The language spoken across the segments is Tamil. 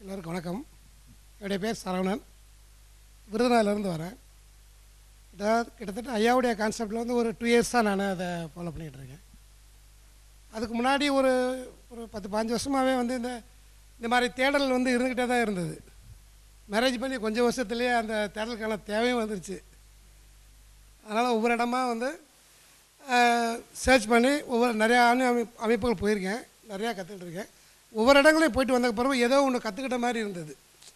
எல்லோருக்கும் வணக்கம் என்னுடைய பேர் சரவணன் விருதுநகர்லேருந்து வரேன் கிட்ட- கிட்டத்தட்ட ஐயாவுடைய கான்செப்டில் வந்து ஒரு டூ இயர்ஸாக நான் அதை ஃபாலோ பண்ணிகிட்டு இருக்கேன் அதுக்கு முன்னாடி ஒரு ஒரு பத்து பாஞ்சு வருஷமாகவே வந்து இந்த இந்த மாதிரி தேடல் வந்து இருந்துக்கிட்டே தான் இருந்தது மேரேஜ் பண்ணி கொஞ்சம் வருஷத்துலேயே அந்த தேடலுக்கான தேவையும் வந்துருச்சு அதனால் ஒவ்வொரு இடமா வந்து சர்ச் பண்ணி ஒவ்வொரு நிறையா அணு அமை அமைப்புகள் போயிருக்கேன் நிறையா கற்றுக்கிட்டு இருக்கேன் ஒவ்வொரு இடங்களையும் போயிட்டு வந்ததுக்கு பிறகு ஏதோ ஒன்று கற்றுக்கிட்ட மாதிரி இருந்தது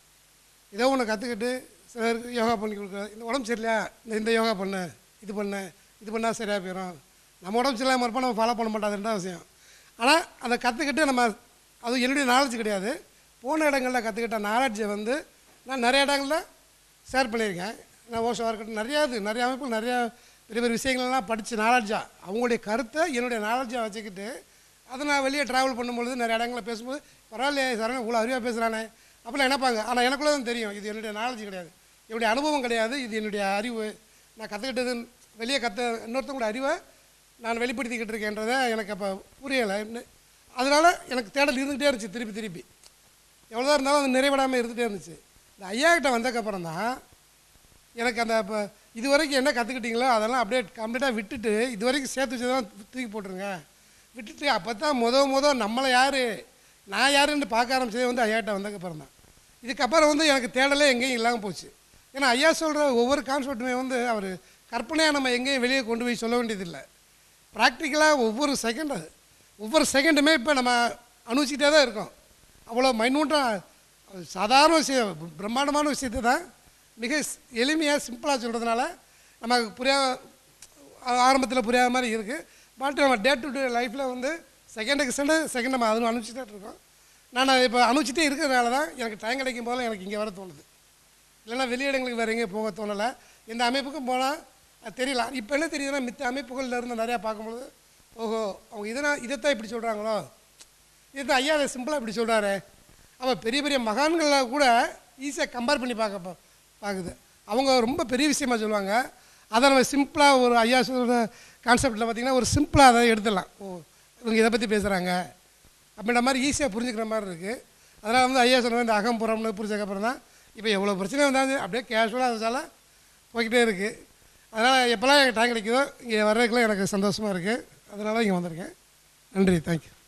ஏதோ ஒன்று கற்றுக்கிட்டு சிலருக்கு யோகா பண்ணி கொடுக்குறது இந்த உடம்பு சரியில்லையா இந்த இந்த யோகா பண்ணு இது பண்ணு இது பண்ணால் சரியாக போயிடும் நம்ம உடம்பு சரியில்லாமல் இருப்போம் நம்ம ஃபாலோ பண்ண மாட்டோம் அது ரெண்டாவது விஷயம் ஆனால் அதை கற்றுக்கிட்டு நம்ம அது என்னுடைய நாலேஜ் கிடையாது போன இடங்களில் கற்றுக்கிட்ட நாலேஜை வந்து நான் நிறைய இடங்களில் ஷேர் பண்ணியிருக்கேன் நான் ஓஷோவாக இருக்கட்டும் நிறையா இது நிறைய அமைப்பு நிறையா பெரிய பெரிய விஷயங்கள்லாம் படித்து நாலேஜாக அவங்களுடைய கருத்தை என்னுடைய நாலேஜாக வச்சுக்கிட்டு அதை நான் வெளியே ட்ராவல் பண்ணும்பொழுது நிறைய இடங்களில் பேசும்போது பரவாயில்லையே சரண் இவ்வளோ அறிவாக பேசுகிறானே அப்படிலாம் நினைப்பாங்க ஆனால் எனக்குள்ளே தான் தெரியும் இது என்னுடைய நாலேஜ் கிடையாது என்னுடைய அனுபவம் கிடையாது இது என்னுடைய அறிவு நான் கற்றுக்கிட்டது வெளியே கற்று இன்னொருத்தவங்களோட அறிவை நான் வெளிப்படுத்திக்கிட்டு இருக்கேன்றதை எனக்கு அப்போ புரியலை அதனால் எனக்கு தேடல் இருந்துகிட்டே இருந்துச்சு திருப்பி திருப்பி எவ்வளோதான் இருந்தாலும் அது நிறைவிடாமல் இருந்துகிட்டே இருந்துச்சு இந்த ஐயா கிட்ட வந்ததுக்கப்புறம் தான் எனக்கு அந்த இப்போ இது வரைக்கும் என்ன கற்றுக்கிட்டீங்களோ அதெல்லாம் அப்படியே கம்ப்ளீட்டாக விட்டுட்டு இது வரைக்கும் சேர்த்து வச்சதெல்லாம் தூக்கி போட்டுருங்க விட்டுட்டு அப்போ தான் முத முத நம்மளை யார் நான் யாருன்னு பார்க்க ஆரம்பிச்சதே வந்து ஐயாட்ட வந்ததுக்கப்புறம் தான் இதுக்கப்புறம் வந்து எனக்கு தேடலே எங்கேயும் இல்லாமல் போச்சு ஏன்னா ஐயா சொல்கிற ஒவ்வொரு கான்செப்ட்டுமே வந்து அவர் கற்பனையாக நம்ம எங்கேயும் வெளியே கொண்டு போய் சொல்ல வேண்டியதில்லை ப்ராக்டிக்கலாக ஒவ்வொரு செகண்ட் அது ஒவ்வொரு செகண்டுமே இப்போ நம்ம அனுபவிச்சுட்டே தான் இருக்கோம் அவ்வளோ மைனூட்டாக சாதாரண விஷயம் பிரம்மாண்டமான விஷயத்தை தான் மிக எளிமையாக சிம்பிளாக சொல்கிறதுனால நமக்கு புரியா ஆரம்பத்தில் புரியாத மாதிரி இருக்குது பட் நம்ம டே டு டே லைஃப்பில் வந்து செகண்டுக்கு செகண்ட் செகண்ட் நம்ம அதுவும் அனுப்பிச்சிட்டே இருக்கோம் நான் அதை இப்போ அனுப்பிச்சிட்டே இருக்கிறதுனால தான் எனக்கு டைம் கிடைக்கும் போதெல்லாம் எனக்கு இங்கே வர தோணுது இல்லைன்னா வெளியிடங்களுக்கு வேறு எங்கேயும் போக தோணலை எந்த அமைப்புக்கும் போனால் அது தெரியல இப்போ என்ன தெரியுதுன்னா மித்த அமைப்புகளில் இருந்து நிறையா பார்க்கும்போது ஓஹோ அவங்க இதனால் இதைத்தான் இப்படி சொல்கிறாங்களோ இதுதான் ஐயா அதை சிம்பிளாக இப்படி சொல்கிறாரு அவள் பெரிய பெரிய மகான்களை கூட ஈஸியாக கம்பேர் பண்ணி பார்க்க பா- பார்க்குது அவங்க ரொம்ப பெரிய விஷயமா சொல்லுவாங்க அதை நம்ம சிம்பிளாக ஒரு ஐயா சொல்கிற கான்செப்டில் பார்த்திங்கன்னா ஒரு சிம்பிளாக அதை எடுத்துடலாம் ஓ இவங்க இதை பற்றி பேசுகிறாங்க அப்படின்ற மாதிரி ஈஸியாக புரிஞ்சுக்கிற மாதிரி இருக்குது அதனால் வந்து ஐயா சொன்ன இந்த அகம்புறம்னு புரிஞ்சதுக்கப்புறம் தான் இப்போ எவ்வளோ பிரச்சனை வந்தாலும் அப்படியே கேஷுவலாக அதனால போய்கிட்டே இருக்குது அதனால் எப்போல்லாம் எனக்கு டைம் கிடைக்குதோ இங்கே வர்றதுக்குலாம் எனக்கு சந்தோஷமாக இருக்குது அதனால் இங்கே வந்திருக்கேன் நன்றி தேங்க்யூ